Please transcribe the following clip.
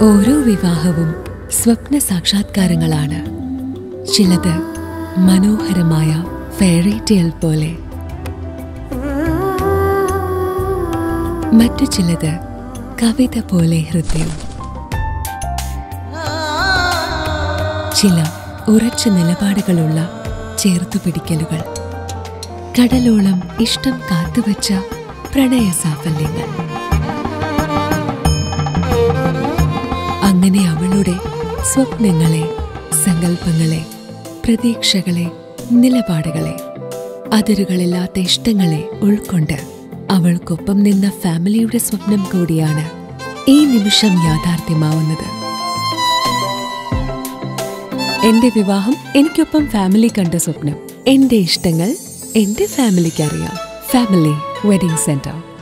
ഓരോ വിവാഹവും സ്വപ്ന സാക്ഷാത്കാരങ്ങളാണ് ചിലത് മനോഹരമായ ഫെയറി ടെയിൽ പോലെ മറ്റു ചിലത് കവിത പോലെ ഹൃദയം ചില ഉറച്ച നിലപാടുകളുള്ള ചേർത്തുപിടിക്കലുകൾ കടലോളം ഇഷ്ടം കാത്തുവച്ച പ്രണയ സാഫല്യങ്ങൾ അങ്ങനെ അവളുടെ സ്വപ്നങ്ങളെ സങ്കല്പങ്ങളെ പ്രതീക്ഷകളെ നിലപാടുകളെ അതിരുകളില്ലാത്ത ഇഷ്ടങ്ങളെ ഉൾക്കൊണ്ട് അവൾക്കൊപ്പം നിന്ന ഫാമിലിയുടെ സ്വപ്നം കൂടിയാണ് ഈ നിമിഷം യാഥാർത്ഥ്യമാവുന്നത് എന്റെ വിവാഹം എനിക്കൊപ്പം ഫാമിലി കണ്ട സ്വപ്നം എന്റെ ഇഷ്ടങ്ങൾ എന്റെ ഫാമിലിക്ക് അറിയാം ഫാമിലി വെഡിംഗ് സെന്റർ